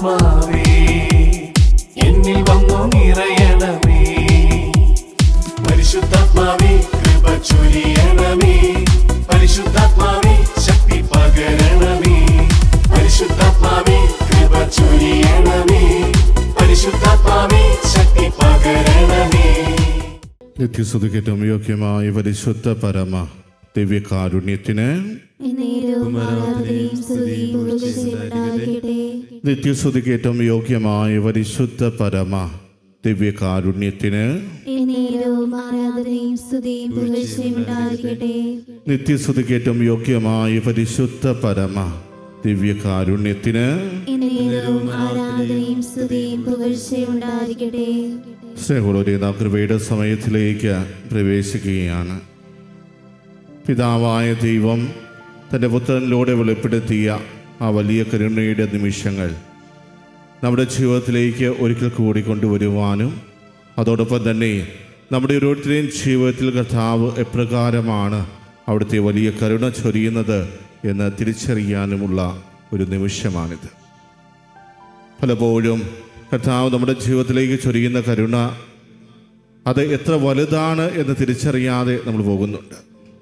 പരിശുദ്ധാത്മാവേ എന്നിൽ വന്നു നിറയണമേ പരിശുദ്ധാത്മാവേ കൃപ ചൊരിയണമേ പരിശുദ്ധാത്മാവേ ശക്തി പകരണമേ പരിശുദ്ധാത്മാവേ കൃപ ചൊരിയണമേ പരിശുദ്ധാത്മാവേ ശക്തി പകരണമേ നിത്യസ്തുതിക്കറ്റം യോഗ്യമായ പരിശുദ്ധ പരമ ദിവ്യകാരുണ്യത്തിന് എന്നേരവും ആരാധനയും സ്തുതിയും പുകഴ്ചയുണ്ടാകട്ടെ. നിത്യസ്തുതിക്കറ്റം യോഗ്യമായ പരിശുദ്ധ പരമ ദിവ്യകാരുണ്യത്തിന് എന്നേരവും ആരാധനയും സ്തുതിയും പുകഴ്ചയുണ്ടാകട്ടെ. നിത്യസ്തുതിക്കറ്റം യോഗ്യമായ പരിശുദ്ധ പരമ ദിവ്യകാരുണ്യത്തിന് എന്നേരവും ആരാധനയും സ്തുതിയും പുകഴ്ചയുണ്ടാകട്ടെ. സ്നേഹമുള്ളവരെ നാം കൃപയുടെ സമയത്തിലേക്ക് പ്രവേശിക്കുകയാണ് പിതാവായ ദൈവം തൻ്റെ പുത്രനിലൂടെ വെളിപ്പെടുത്തിയ ആ വലിയ കരുണയുടെ നിമിഷങ്ങൾ നമ്മുടെ ജീവിതത്തിലേക്ക് ഒരിക്കൽ കൂടി കൊണ്ടുവരുവാനും അതോടൊപ്പം തന്നെ നമ്മുടെ ഓരോരുത്തരെയും ജീവിതത്തിൽ കർത്താവ് എപ്രകാരമാണ് അവിടുത്തെ വലിയ കരുണ ചൊരിയുന്നത് എന്ന് തിരിച്ചറിയാനുമുള്ള ഒരു നിമിഷമാണിത് പലപ്പോഴും കർത്താവ് നമ്മുടെ ജീവിതത്തിലേക്ക് ചൊരിയുന്ന കരുണ അത് എത്ര വലുതാണ് എന്ന് തിരിച്ചറിയാതെ നമ്മൾ പോകുന്നുണ്ട്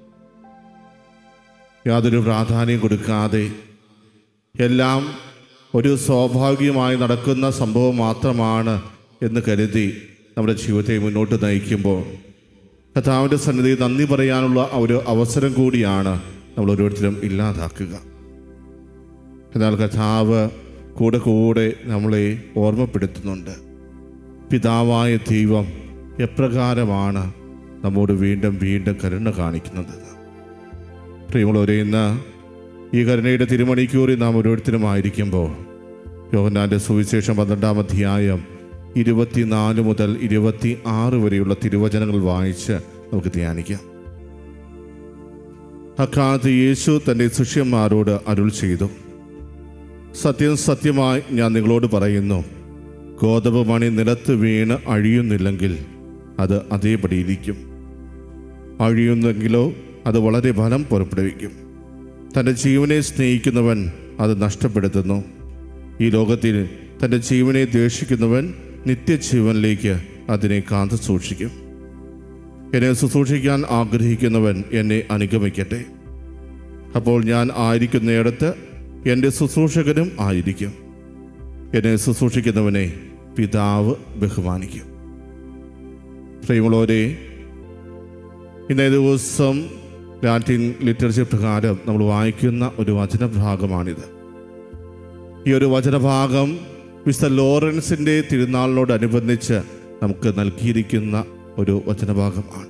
യാതൊരു പ്രാധാന്യം കൊടുക്കാതെ എല്ലാം ഒരു സ്വാഭാവികമായി നടക്കുന്ന സംഭവം മാത്രമാണ് എന്ന് കരുതി നമ്മുടെ ജീവിതത്തെ മുന്നോട്ട് നയിക്കുമ്പോൾ കർത്താവിൻ്റെ സന്നിധി നന്ദി പറയാനുള്ള ആ ഒരു അവസരം കൂടിയാണ് നമ്മൾ ഓരോരുത്തരും ഇല്ലാതാക്കുക എന്നാൽ കർത്താവ് കൂടെ കൂടെ നമ്മളെ ഓർമ്മപ്പെടുത്തുന്നുണ്ട് പിതാവായ ദൈവം എപ്രകാരമാണ് നമ്മോട് വീണ്ടും വീണ്ടും കരുണ കാണിക്കുന്നത് പ്രിയമുള്ളവരെ ഇന്ന് ഈ കരുണയുടെ തിരുമണിക്കൂറിൽ നാം ഓരോരുത്തരുമായിരിക്കുമ്പോൾ യോഹന്നാൻ്റെ സുവിശേഷം പന്ത്രണ്ടാം അധ്യായം ഇരുപത്തിനാല് മുതൽ ഇരുപത്തി ആറ് വരെയുള്ള തിരുവചനങ്ങൾ വായിച്ച് നമുക്ക് ധ്യാനിക്കാം അക്കാലത്ത് യേശു തൻ്റെ ശിഷ്യന്മാരോട് അരുൾ ചെയ്തു സത്യം സത്യമായി ഞാൻ നിങ്ങളോട് പറയുന്നു ഗോതമ്പ് മണി നിലത്ത് വീണ് അഴിയുന്നില്ലെങ്കിൽ അത് അതേപടി ഇരിക്കും അഴിയുന്നെങ്കിലോ അത് വളരെ ഫലം പുറപ്പെടുവിക്കും തൻ്റെ ജീവനെ സ്നേഹിക്കുന്നവൻ അത് നഷ്ടപ്പെടുത്തുന്നു ഈ ലോകത്തിൽ തൻ്റെ ജീവനെ ദ്വേഷിക്കുന്നവൻ നിത്യജീവനിലേക്ക് അതിനെ കാത്തു സൂക്ഷിക്കും എന്നെ ശുശ്രൂഷിക്കാൻ ആഗ്രഹിക്കുന്നവൻ എന്നെ അനുഗമിക്കട്ടെ അപ്പോൾ ഞാൻ ആയിരിക്കുന്നിടത്ത് എൻ്റെ ശുശ്രൂഷകനും ആയിരിക്കും എന്നെ ശുശ്രൂഷിക്കുന്നവനെ പിതാവ് ബഹുമാനിക്കും പ്രിയമുള്ളവരെ ഇന്നേ ദിവസം ലാറ്റിൻ ലിറ്ററേച്ചർ പ്രകാരം നമ്മൾ വായിക്കുന്ന ഒരു വചനഭാഗമാണിത് ഈ ഒരു വചനഭാഗം മിസ്റ്റർ ലോറൻസിൻ്റെ തിരുനാളിനോടനുബന്ധിച്ച് നമുക്ക് നൽകിയിരിക്കുന്ന ഒരു വചനഭാഗമാണ്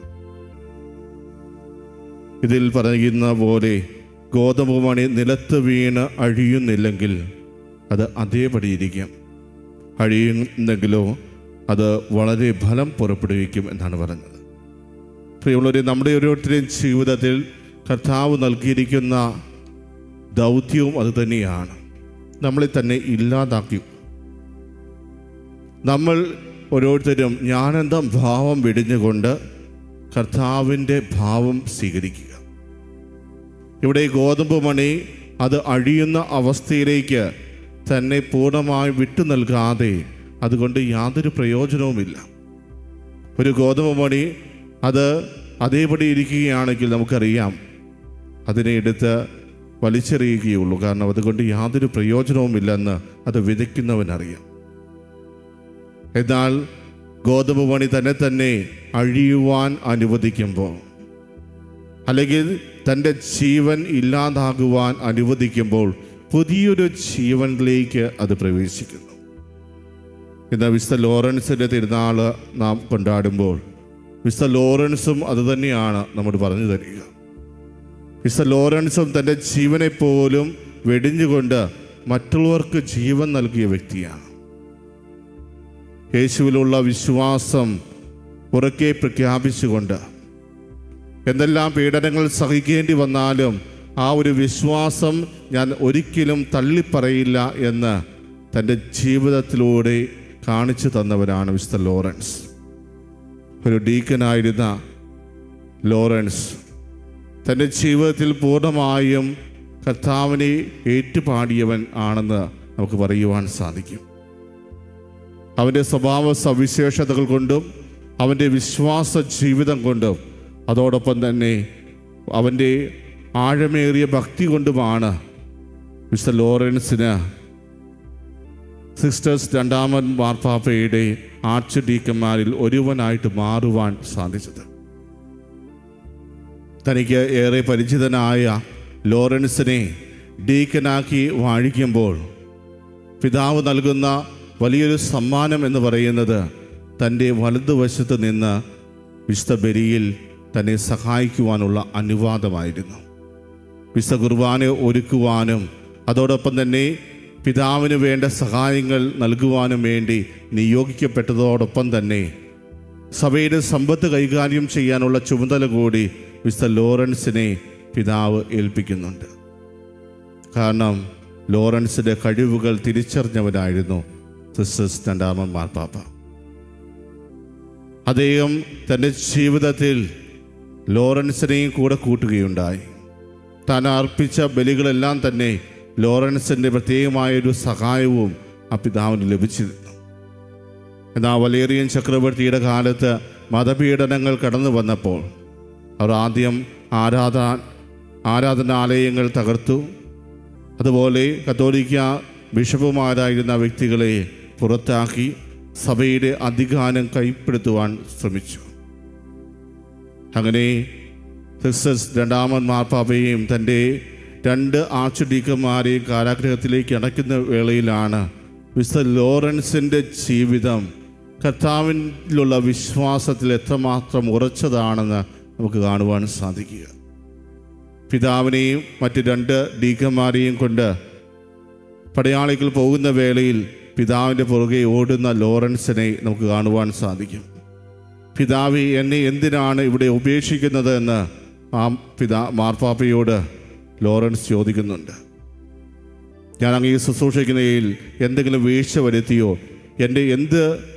ഇതിൽ പറയുന്ന പോലെ ഗോതമ്പ് മണി നിലത്ത് വീണ് അഴിയുന്നില്ലെങ്കിൽ അത് അതേപടി ഇരിക്കും അഴിയുന്നെങ്കിലോ അത് വളരെ ഫലം പുറപ്പെടുവിക്കും എന്നാണ് പറഞ്ഞത് പ്രിയമുള്ളവരെ നമ്മുടെ ഓരോരുത്തരുടെയും ജീവിതത്തിൽ കർത്താവ് നൽകിയിരിക്കുന്ന ദൗത്യവും അത് തന്നെയാണ് നമ്മളെ തന്നെ ഇല്ലാതാക്കി നമ്മൾ ഓരോരുത്തരും ഞാനെന്താ ഭാവം വെടിഞ്ഞുകൊണ്ട് കർത്താവിൻ്റെ ഭാവം സ്വീകരിക്കുക ഇവിടെ ഈ ഗോതമ്പ് മണി അത് അഴിയുന്ന അവസ്ഥയിലേക്ക് തന്നെ പൂർണ്ണമായി വിട്ടു നൽകാതെ അതുകൊണ്ട് യാതൊരു പ്രയോജനവുമില്ല ഒരു ഗോതമ്പ് മണി അത് അതേപടി ഇരിക്കുകയാണെങ്കിൽ നമുക്കറിയാം അതിനെ എടുത്ത് വലിച്ചെറിയുകയുള്ളൂ കാരണം അതുകൊണ്ട് യാതൊരു പ്രയോജനവുമില്ലെന്ന് അത് വിതയ്ക്കുന്നവനറിയാം എന്നാൽ ഗോതമ്പ് മണി തന്നെ തന്നെ അഴിയുവാൻ അനുവദിക്കുമ്പോൾ അല്ലെങ്കിൽ തൻ്റെ ജീവൻ ഇല്ലാതാകുവാൻ അനുവദിക്കുമ്പോൾ പുതിയൊരു ജീവനിലേക്ക് അത് പ്രവേശിക്കുന്നു ഇന്ന് വിശുദ്ധ ലോറൻസിൻ്റെ തിരുനാൾ നാം കൊണ്ടാടുമ്പോൾ വിശുദ്ധ ലോറൻസും അതുതന്നെയാണ് നമ്മോട് പറഞ്ഞു തരിക വിശുദ്ധ ലോറൻസും തൻ്റെ ജീവനെ പോലും വെടിഞ്ഞുകൊണ്ട് മറ്റുള്ളവർക്ക് ജീവൻ നൽകിയ വ്യക്തിയാണ് യേശുവിലുള്ള വിശ്വാസം ഉറക്കെ പ്രഖ്യാപിച്ചുകൊണ്ട് എന്തെല്ലാം പീഡനങ്ങൾ സഹിക്കേണ്ടി വന്നാലും ആ ഒരു വിശ്വാസം ഞാൻ ഒരിക്കലും തള്ളിപ്പറയില്ല എന്ന് തൻ്റെ ജീവിതത്തിലൂടെ കാണിച്ചു തന്നവരാണ് മിസ്റ്റർ ലോറൻസ് ഒരു ഡീക്കനായിരുന്ന ലോറൻസ് തൻ്റെ ജീവിതത്തിൽ പൂർണ്ണമായും കർത്താവിനെ ഏറ്റുപാടിയവൻ ആണെന്ന് നമുക്ക് പറയുവാൻ സാധിക്കും അവൻ്റെ സ്വഭാവ സവിശേഷതകൾ കൊണ്ടും അവൻ്റെ വിശ്വാസ ജീവിതം കൊണ്ടും അതോടൊപ്പം തന്നെ അവൻ്റെ ആഴമേറിയ ഭക്തി കൊണ്ടുമാണ് മിസ്റ്റർ ലോറൻസിന് സിസ്റ്റേഴ്സ് രണ്ടാമൻ മാർപ്പാപ്പയുടെ ആർച്ച് ഡീക്കന്മാരിൽ ഒരുവനായിട്ട് മാറുവാൻ സാധിച്ചത് തനിക്ക് ഏറെ പരിചിതനായ ലോറൻസിനെ ഡീക്കനാക്കി വാഴിക്കുമ്പോൾ പിതാവ് നൽകുന്ന വലിയൊരു സമ്മാനം എന്ന് പറയുന്നത് തൻ്റെ വലതുവശത്ത് നിന്ന് വിശുദ്ധ ബലിയിൽ തന്നെ സഹായിക്കുവാനുള്ള അനുവാദമായിരുന്നു വിശുദ്ധ കുർബാന ഒരുക്കുവാനും അതോടൊപ്പം തന്നെ പിതാവിന് വേണ്ട സഹായങ്ങൾ നൽകുവാനും വേണ്ടി നിയോഗിക്കപ്പെട്ടതോടൊപ്പം തന്നെ സഭയുടെ സമ്പത്ത് കൈകാര്യം ചെയ്യാനുള്ള ചുമതല കൂടി മിസ്റ്റർ ലോറൻസിനെ പിതാവ് ഏൽപ്പിക്കുന്നുണ്ട് കാരണം ലോറൻസിന്റെ കഴിവുകൾ തിരിച്ചറിഞ്ഞവനായിരുന്നു സിസ്റ്റേഴ്സ് രണ്ടാമൻ മാർപ്പാപ്പ അദ്ദേഹം തൻ്റെ ജീവിതത്തിൽ ലോറൻസിനെയും കൂടെ കൂട്ടുകയുണ്ടായി താൻ അർപ്പിച്ച ബലികളെല്ലാം തന്നെ ലോറൻസിൻ്റെ പ്രത്യേകമായൊരു സഹായവും ആ പിതാവിന് ലഭിച്ചിരുന്നു എന്നാൽ വലേറിയൻ ചക്രവർത്തിയുടെ കാലത്ത് മതപീഡനങ്ങൾ കടന്നു വന്നപ്പോൾ അവർ ആദ്യം ആരാധന ആരാധനാലയങ്ങൾ തകർത്തു അതുപോലെ കത്തോലിക്ക ബിഷപ്പുമാരായിരുന്ന വ്യക്തികളെ പുറത്താക്കി സഭയുടെ അധികാരം കൈപ്പെടുത്തുവാൻ ശ്രമിച്ചു അങ്ങനെ സിസ്റ്റേഴ്സ് രണ്ടാമൻ മാർപ്പാപ്പയെയും തൻ്റെ രണ്ട് ആർച്ച് ഡീക്കന്മാരെയും കാരാഗ്രഹത്തിലേക്ക് അടയ്ക്കുന്ന വേളയിലാണ് മിസ്റ്റർ ലോറൻസിൻ്റെ ജീവിതം കർത്താവിലുള്ള വിശ്വാസത്തിൽ എത്രമാത്രം ഉറച്ചതാണെന്ന് നമുക്ക് കാണുവാൻ സാധിക്കുക പിതാവിനെയും മറ്റ് രണ്ട് ഡീക്കന്മാരെയും കൊണ്ട് പടയാളികൾ പോകുന്ന വേളയിൽ പിതാവിൻ്റെ പുറകെ ഓടുന്ന ലോറൻസിനെ നമുക്ക് കാണുവാൻ സാധിക്കും പിതാവി എന്നെ എന്തിനാണ് ഇവിടെ ഉപേക്ഷിക്കുന്നത് എന്ന് ആ പിതാ മാർപ്പാപ്പയോട് ലോറൻസ് ചോദിക്കുന്നുണ്ട് ഞാൻ അങ്ങ് ഈ ശുശ്രൂഷിക്കുന്നതിൽ എന്തെങ്കിലും വീഴ്ച വരുത്തിയോ എൻ്റെ എന്ത്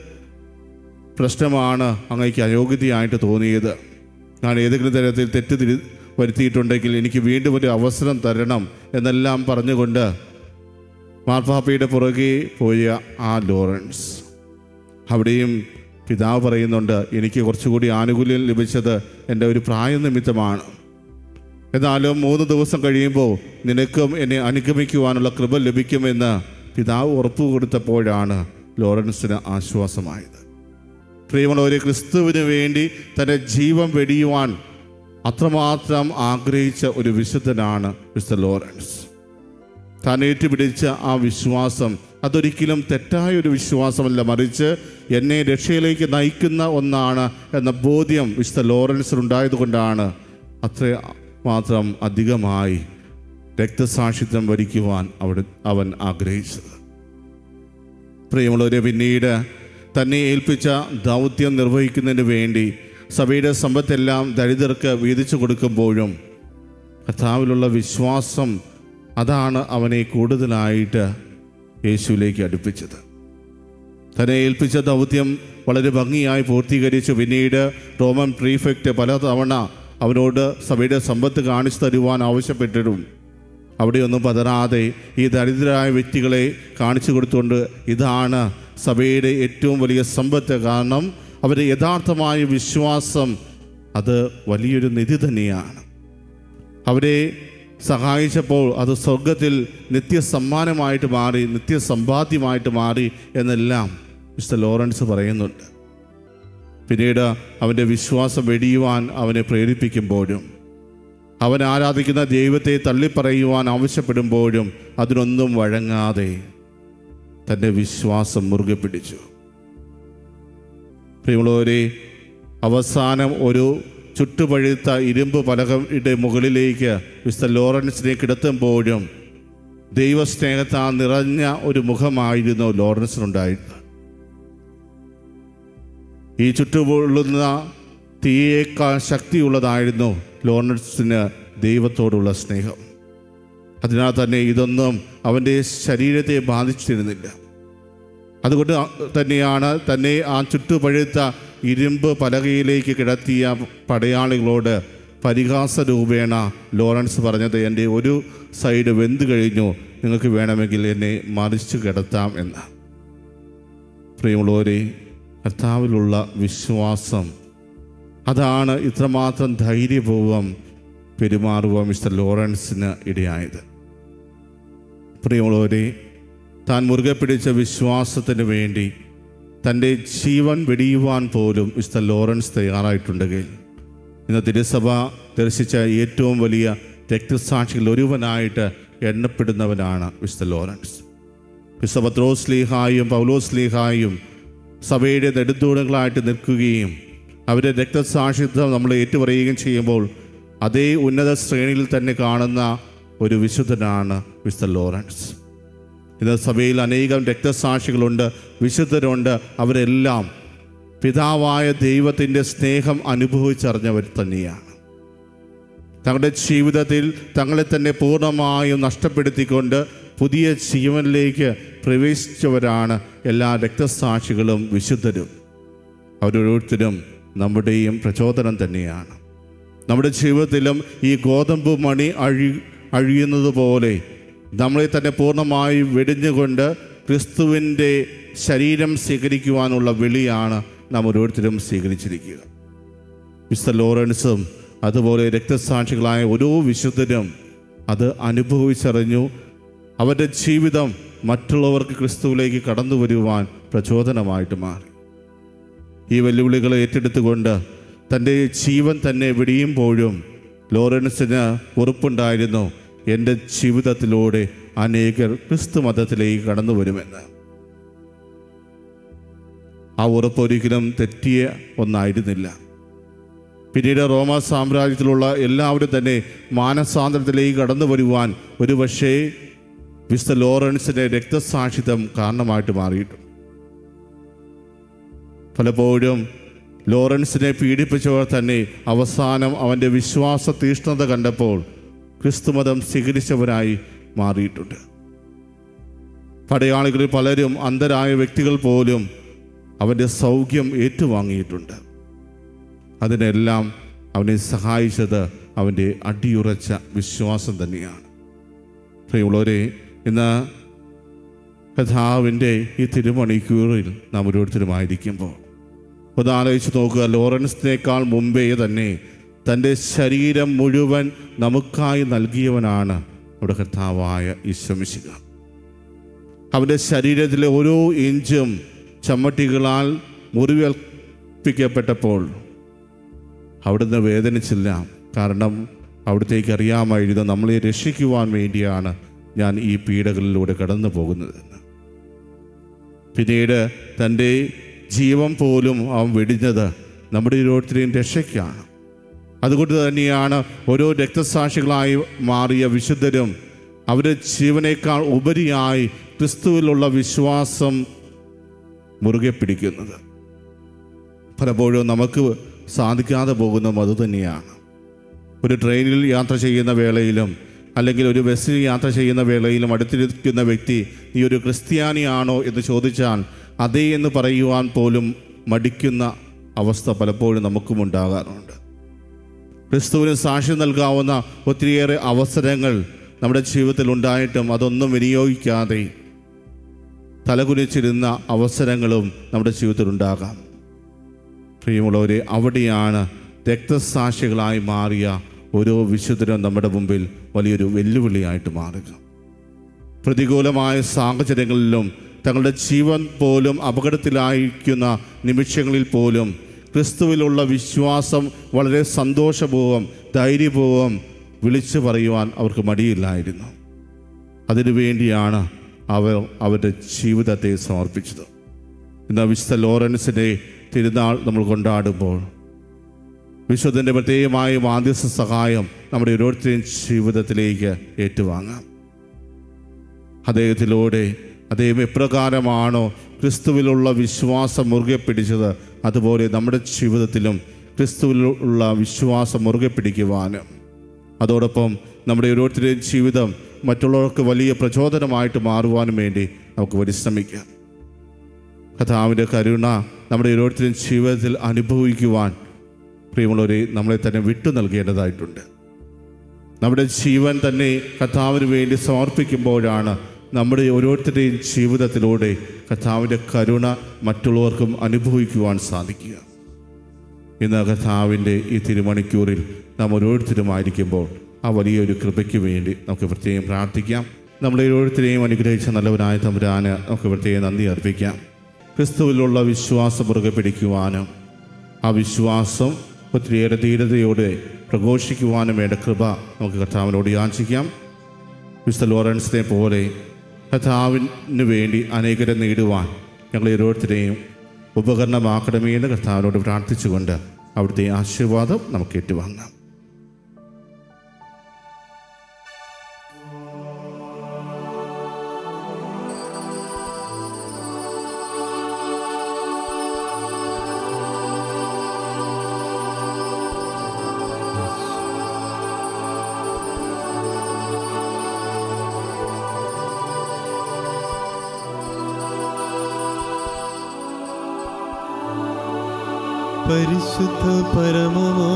പ്രശ്നമാണ് അങ്ങേക്ക് അയോഗ്യതയായിട്ട് തോന്നിയത് ഞാൻ ഏതെങ്കിലും തരത്തിൽ തെറ്റ് തിരി വരുത്തിയിട്ടുണ്ടെങ്കിൽ എനിക്ക് വീണ്ടും ഒരു അവസരം തരണം എന്നെല്ലാം പറഞ്ഞുകൊണ്ട് മാർപ്പാപ്പയുടെ പുറകെ പോയ ആ ലോറൻസ് അവിടെയും പിതാവ് പറയുന്നുണ്ട് എനിക്ക് കുറച്ചുകൂടി ആനുകൂല്യം ലഭിച്ചത് എൻ്റെ ഒരു പ്രായനിമിത്തമാണ് എന്നാലും മൂന്ന് ദിവസം കഴിയുമ്പോൾ നിനക്കും എന്നെ അനുഗമിക്കുവാനുള്ള കൃപ ലഭിക്കുമെന്ന് പിതാവ് ഉറപ്പു കൊടുത്തപ്പോഴാണ് ലോറൻസിന് ആശ്വാസമായത് പ്രിയമുള്ളവരെ ക്രിസ്തുവിന് വേണ്ടി തൻ്റെ ജീവൻ വെടിയുവാൻ അത്രമാത്രം ആഗ്രഹിച്ച ഒരു വിശുദ്ധനാണ് മിസ്റ്റർ ലോറൻസ് താൻ ഏറ്റുപിടിച്ച ആ വിശ്വാസം അതൊരിക്കലും തെറ്റായ ഒരു വിശ്വാസമല്ല മറിച്ച് എന്നെ രക്ഷയിലേക്ക് നയിക്കുന്ന ഒന്നാണ് എന്ന ബോധ്യം വിശുദ്ധ ലോറൻസിനുണ്ടായതുകൊണ്ടാണ് അത്ര മാത്രം അധികമായി രക്തസാക്ഷിത്വം വരിക്കുവാൻ അവിടെ അവൻ ആഗ്രഹിച്ചത് പ്രിയമുള്ളവരെ പിന്നീട് തന്നെ ഏൽപ്പിച്ച ദൗത്യം നിർവഹിക്കുന്നതിന് വേണ്ടി സഭയുടെ സമ്പത്തെല്ലാം ദരിദ്രർക്ക് വീതിച്ചു കൊടുക്കുമ്പോഴും കർത്താവിലുള്ള വിശ്വാസം അതാണ് അവനെ കൂടുതലായിട്ട് യേശുവിലേക്ക് അടുപ്പിച്ചത് തന്നെ ഏൽപ്പിച്ച ദൗത്യം വളരെ ഭംഗിയായി പൂർത്തീകരിച്ചു പിന്നീട് റോമൻ പ്രീഫെക്റ്റ് പലതവണ അവനോട് സഭയുടെ സമ്പത്ത് കാണിച്ചു തരുവാൻ ആവശ്യപ്പെട്ടിട്ടും അവിടെയൊന്നും പതറാതെ ഈ ദരിദ്രരായ വ്യക്തികളെ കാണിച്ചു കൊടുത്തുകൊണ്ട് ഇതാണ് സഭയുടെ ഏറ്റവും വലിയ സമ്പത്ത് കാരണം അവരുടെ യഥാർത്ഥമായ വിശ്വാസം അത് വലിയൊരു നിധി തന്നെയാണ് അവരെ സഹായിച്ചപ്പോൾ അത് സ്വർഗത്തിൽ നിത്യസമ്മാനമായിട്ട് മാറി നിത്യസമ്പാദ്യമായിട്ട് മാറി എന്നെല്ലാം മിസ്റ്റർ ലോറൻസ് പറയുന്നുണ്ട് പിന്നീട് അവൻ്റെ വിശ്വാസം വെടിയുവാൻ അവനെ പ്രേരിപ്പിക്കുമ്പോഴും അവൻ ആരാധിക്കുന്ന ദൈവത്തെ തള്ളിപ്പറയുവാൻ ആവശ്യപ്പെടുമ്പോഴും അതിനൊന്നും വഴങ്ങാതെ തൻ്റെ വിശ്വാസം മുറുകെ പിടിച്ചു പ്രിയമുള്ളവരെ അവസാനം ഒരു ചുട്ടുപഴുത്ത ഇരുമ്പ് പലകയുടെ മുകളിലേക്ക് മിസ്റ്റർ ലോറൻസിനെ കിടത്തുമ്പോഴും ദൈവസ്നേഹത്താൽ നിറഞ്ഞ ഒരു മുഖമായിരുന്നു ലോറൻസിനുണ്ടായിരുന്നത് ഈ ചുട്ടുപൊള്ളുന്ന തീയേക്കാൾ ശക്തിയുള്ളതായിരുന്നു ലോറൻസിന് ദൈവത്തോടുള്ള സ്നേഹം അതിനാൽ തന്നെ ഇതൊന്നും അവൻ്റെ ശരീരത്തെ ബാധിച്ചിരുന്നില്ല അതുകൊണ്ട് തന്നെയാണ് തന്നെ ആ ചുട്ടുപഴുത്ത ഇരുമ്പ് പലകയിലേക്ക് കിടത്തിയ പടയാളികളോട് പരിഹാസ രൂപേണ ലോറൻസ് പറഞ്ഞത് എൻ്റെ ഒരു സൈഡ് വെന്ത് കഴിഞ്ഞു നിങ്ങൾക്ക് വേണമെങ്കിൽ എന്നെ മറിച്ച് കിടത്താം എന്ന് പ്രിയമുള്ളവരെ കർത്താവിലുള്ള വിശ്വാസം അതാണ് ഇത്രമാത്രം ധൈര്യപൂർവം പെരുമാറുവാൻ മിസ്റ്റർ ലോറൻസിന് ഇടയായത് പ്രിയമുള്ളവരെ താൻ മുറുകെ പിടിച്ച വിശ്വാസത്തിന് വേണ്ടി തൻ്റെ ജീവൻ വെടിയുവാൻ പോലും മിസ്റ്റർ ലോറൻസ് തയ്യാറായിട്ടുണ്ടെങ്കിൽ ഇന്ന് തിരുസഭ ദർശിച്ച ഏറ്റവും വലിയ രക്തസാക്ഷികളിൽ ഒരുവനായിട്ട് എണ്ണപ്പെടുന്നവനാണ് മിസ്റ്റർ ലോറൻസ് മിസ്റ്റർ പത്രോസ് ലീഹായും പൗലോസ് ലീഹായും സഭയുടെ നെടുന്തൂണുകളായിട്ട് നിൽക്കുകയും അവരുടെ രക്തസാക്ഷിത്വം നമ്മൾ ഏറ്റുപറയുകയും ചെയ്യുമ്പോൾ അതേ ഉന്നത ശ്രേണിയിൽ തന്നെ കാണുന്ന ഒരു വിശുദ്ധനാണ് മിസ്റ്റർ ലോറൻസ് ഇന്ന് സഭയിൽ അനേകം രക്തസാക്ഷികളുണ്ട് വിശുദ്ധരുണ്ട് അവരെല്ലാം പിതാവായ ദൈവത്തിൻ്റെ സ്നേഹം അനുഭവിച്ചറിഞ്ഞവർ തന്നെയാണ് തങ്ങളുടെ ജീവിതത്തിൽ തങ്ങളെ തന്നെ പൂർണ്ണമായും നഷ്ടപ്പെടുത്തിക്കൊണ്ട് പുതിയ ജീവനിലേക്ക് പ്രവേശിച്ചവരാണ് എല്ലാ രക്തസാക്ഷികളും വിശുദ്ധരും അവരോരുത്തരും നമ്മുടെയും പ്രചോദനം തന്നെയാണ് നമ്മുടെ ജീവിതത്തിലും ഈ ഗോതമ്പ് മണി അഴി അഴിയുന്നത് പോലെ നമ്മളെ തന്നെ പൂർണ്ണമായി വെടിഞ്ഞുകൊണ്ട് ക്രിസ്തുവിൻ്റെ ശരീരം സ്വീകരിക്കുവാനുള്ള വിളിയാണ് നാം ഓരോരുത്തരും സ്വീകരിച്ചിരിക്കുക മിസ്റ്റർ ലോറൻസും അതുപോലെ രക്തസാക്ഷികളായ ഓരോ വിശുദ്ധരും അത് അനുഭവിച്ചറിഞ്ഞു അവരുടെ ജീവിതം മറ്റുള്ളവർക്ക് ക്രിസ്തുവിലേക്ക് കടന്നു വരുവാൻ പ്രചോദനമായിട്ട് മാറി ഈ വെല്ലുവിളികളെ ഏറ്റെടുത്തുകൊണ്ട് തൻ്റെ ജീവൻ തന്നെ വെടിയുമ്പോഴും ലോറൻസിന് ഉറപ്പുണ്ടായിരുന്നു എൻ്റെ ജീവിതത്തിലൂടെ അനേകർ ക്രിസ്തു മതത്തിലേക്ക് കടന്നു വരുമെന്ന് ആ ഉറപ്പ് ഒരിക്കലും തെറ്റിയ ഒന്നായിരുന്നില്ല പിന്നീട് റോമ സാമ്രാജ്യത്തിലുള്ള എല്ലാവരും തന്നെ മാനസാന്തരത്തിലേക്ക് കടന്നു വരുവാൻ ഒരുപക്ഷേ വിശുദ്ധ ലോറൻസിൻ്റെ രക്തസാക്ഷിത്വം കാരണമായിട്ട് മാറിയിട്ടുണ്ട് പലപ്പോഴും ലോറൻസിനെ പീഡിപ്പിച്ചവർ തന്നെ അവസാനം അവൻ്റെ വിശ്വാസ തീഷ്ണത കണ്ടപ്പോൾ ക്രിസ്തുമതം സ്വീകരിച്ചവരായി മാറിയിട്ടുണ്ട് പടയാളികളിൽ പലരും അന്ധരായ വ്യക്തികൾ പോലും അവൻ്റെ സൗഖ്യം ഏറ്റുവാങ്ങിയിട്ടുണ്ട് അതിനെല്ലാം അവനെ സഹായിച്ചത് അവൻ്റെ അടിയുറച്ച വിശ്വാസം തന്നെയാണ് പ്രിയമുള്ളവരെ ഇന്ന് കഥാവിൻ്റെ ഈ തിരുമണിക്കൂറിൽ നാം ഓരോരുത്തരുമായിരിക്കുമ്പോൾ ഒന്ന് ആലോചിച്ച് നോക്കുക ലോറൻസിനേക്കാൾ മുമ്പേ തന്നെ തൻ്റെ ശരീരം മുഴുവൻ നമുക്കായി നൽകിയവനാണ് നമ്മുടെ കർത്താവായ ഈശ്വമിശിക അവൻ്റെ ശരീരത്തിലെ ഓരോ ഇഞ്ചും ചമ്മട്ടികളാൽ മുറിവേൽപ്പിക്കപ്പെട്ടപ്പോൾ അവിടുന്ന് വേദനിച്ചില്ല കാരണം അവിടത്തേക്ക് അറിയാമായിരുന്നു നമ്മളെ രക്ഷിക്കുവാൻ വേണ്ടിയാണ് ഞാൻ ഈ പീഡകളിലൂടെ കടന്നു പോകുന്നതെന്ന് പിന്നീട് തൻ്റെ ജീവൻ പോലും അവൻ വെടിഞ്ഞത് നമ്മുടെ ഓരോരുത്തരെയും രക്ഷയ്ക്കാണ് അതുകൊണ്ട് തന്നെയാണ് ഓരോ രക്തസാക്ഷികളായി മാറിയ വിശുദ്ധരും അവരുടെ ജീവനേക്കാൾ ഉപരിയായി ക്രിസ്തുവിലുള്ള വിശ്വാസം മുറുകെ പിടിക്കുന്നത് പലപ്പോഴും നമുക്ക് സാധിക്കാതെ പോകുന്നതും അതുതന്നെയാണ് ഒരു ട്രെയിനിൽ യാത്ര ചെയ്യുന്ന വേളയിലും അല്ലെങ്കിൽ ഒരു ബസ്സിൽ യാത്ര ചെയ്യുന്ന വേളയിലും അടുത്തിരിക്കുന്ന വ്യക്തി നീ ഒരു ക്രിസ്ത്യാനിയാണോ എന്ന് ചോദിച്ചാൽ അതേ എന്ന് പറയുവാൻ പോലും മടിക്കുന്ന അവസ്ഥ പലപ്പോഴും നമുക്കും ഉണ്ടാകാറുണ്ട് ക്രിസ്തുവിന് സാക്ഷ്യം നൽകാവുന്ന ഒത്തിരിയേറെ അവസരങ്ങൾ നമ്മുടെ ജീവിതത്തിൽ ഉണ്ടായിട്ടും അതൊന്നും വിനിയോഗിക്കാതെ തലകുനിച്ചിരുന്ന അവസരങ്ങളും നമ്മുടെ ജീവിതത്തിൽ ഉണ്ടാകാം പ്രിയമുള്ളവരെ അവിടെയാണ് രക്തസാക്ഷികളായി മാറിയ ഓരോ വിശുദ്ധരും നമ്മുടെ മുമ്പിൽ വലിയൊരു വെല്ലുവിളിയായിട്ട് മാറുക പ്രതികൂലമായ സാഹചര്യങ്ങളിലും തങ്ങളുടെ ജീവൻ പോലും അപകടത്തിലായിരിക്കുന്ന നിമിഷങ്ങളിൽ പോലും ക്രിസ്തുവിലുള്ള വിശ്വാസം വളരെ സന്തോഷപൂർവ്വം ധൈര്യപൂർവ്വം വിളിച്ചു പറയുവാൻ അവർക്ക് മടിയില്ലായിരുന്നു അതിനു വേണ്ടിയാണ് അവർ അവരുടെ ജീവിതത്തെ സമർപ്പിച്ചത് ഇന്ന് വിശുദ്ധ ലോറൻസിൻ്റെ തിരുനാൾ നമ്മൾ കൊണ്ടാടുമ്പോൾ വിശുദ്ധൻ്റെ പ്രത്യേകമായ മാധ്യസ്ഥ സഹായം നമ്മുടെ ഓരോരുത്തരെയും ജീവിതത്തിലേക്ക് ഏറ്റുവാങ്ങാം അദ്ദേഹത്തിലൂടെ അദ്ദേഹം എപ്രകാരമാണോ ക്രിസ്തുവിലുള്ള വിശ്വാസം മുറുകെ പിടിച്ചത് അതുപോലെ നമ്മുടെ ജീവിതത്തിലും ക്രിസ്തുവിലുള്ള വിശ്വാസം മുറുകെ പിടിക്കുവാനും അതോടൊപ്പം നമ്മുടെ ഓരോരുത്തരുടെയും ജീവിതം മറ്റുള്ളവർക്ക് വലിയ പ്രചോദനമായിട്ട് മാറുവാനും വേണ്ടി നമുക്ക് പരിശ്രമിക്കാം കഥാവിൻ്റെ കരുണ നമ്മുടെ ഓരോരുത്തരും ജീവിതത്തിൽ അനുഭവിക്കുവാൻ പ്രിയമുള്ളവരെ നമ്മളെ തന്നെ വിട്ടു നൽകേണ്ടതായിട്ടുണ്ട് നമ്മുടെ ജീവൻ തന്നെ കർത്താവിന് വേണ്ടി സമർപ്പിക്കുമ്പോഴാണ് നമ്മുടെ ഓരോരുത്തരുടെയും ജീവിതത്തിലൂടെ കർത്താവിൻ്റെ കരുണ മറ്റുള്ളവർക്കും അനുഭവിക്കുവാൻ സാധിക്കുക ഇന്ന് കർത്താവിൻ്റെ ഈ തിരുമണിക്കൂറിൽ നാം ഓരോരുത്തരുമായിരിക്കുമ്പോൾ ആ വലിയൊരു കൃപയ്ക്ക് വേണ്ടി നമുക്ക് പ്രത്യേകം പ്രാർത്ഥിക്കാം നമ്മളെ ഓരോരുത്തരെയും അനുഗ്രഹിച്ച നല്ലവനായ തമ്പുരാന് നമുക്ക് പ്രത്യേകം നന്ദി അർപ്പിക്കാം ക്രിസ്തുവിലുള്ള വിശ്വാസം മുറുകെ പിടിക്കുവാനും ആ വിശ്വാസം ഒത്തിരിയേറെ ധീരതയോടെ പ്രഘോഷിക്കുവാനും വേണ്ട കൃപ നമുക്ക് കർത്താവിനോട് യാചിക്കാം വിശുദ്ധ ലോറൻസിനെ പോലെ കർത്താവിന് വേണ്ടി അനേകരെ നേടുവാൻ ഞങ്ങൾ ഓരോരുത്തരെയും ഉപകരണമാക്കണമേ എന്ന് കർത്താവിനോട് പ്രാർത്ഥിച്ചുകൊണ്ട് അവിടുത്തെ ആശീർവാദം നമുക്ക് ഏറ്റുവാങ്ങാം പരിശുദ്ധ പരമമാ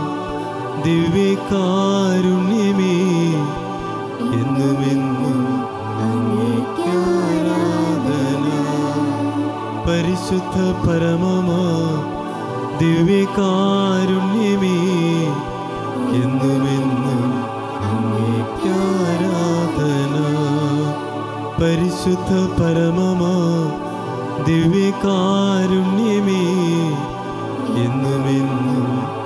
ദിവ്യകാരുണ്യമേ എന്നുമെന്നും അങ്ങേക്കാരാധന പരിശുദ്ധ പരമമാ ദിവ്യകാരുണ്യമേ എന്നുമെന്നും അങ്ങേക്കാരാധന പരിശുദ്ധ പരമമാ ദിവ്യകാരുണ്യമേ എന്നുമെന്നും